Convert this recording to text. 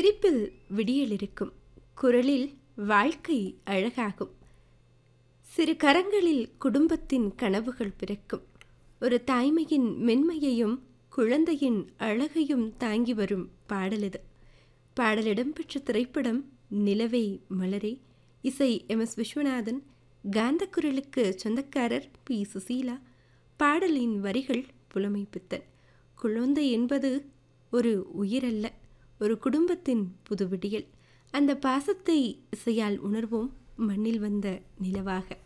சிரிப்பில் விடியல் இருக்கும் குரலில் வாழ்க்கை அழகாகும் சிறு கரங்களில் குடும்பத்தின் கனவுகள் பிறக்கும் ஒரு தாய்மையின் மென்மையையும் குழந்தையின் அழகையும் தாங்கி வரும் பாடல் இது பாடல் இடம்பெற்ற திரைப்படம் நிலவை மலரே இசை எம் எஸ் விஸ்வநாதன் காந்தக்குரலுக்கு சொந்தக்காரர் பி சுசீலா பாடலின் வரிகள் புலமை பித்தன் குழந்தை என்பது ஒரு உயிரல்ல ஒரு குடும்பத்தின் புது விடியல் அந்த பாசத்தை இசையால் உணர்வோம் மண்ணில் வந்த நிலவாக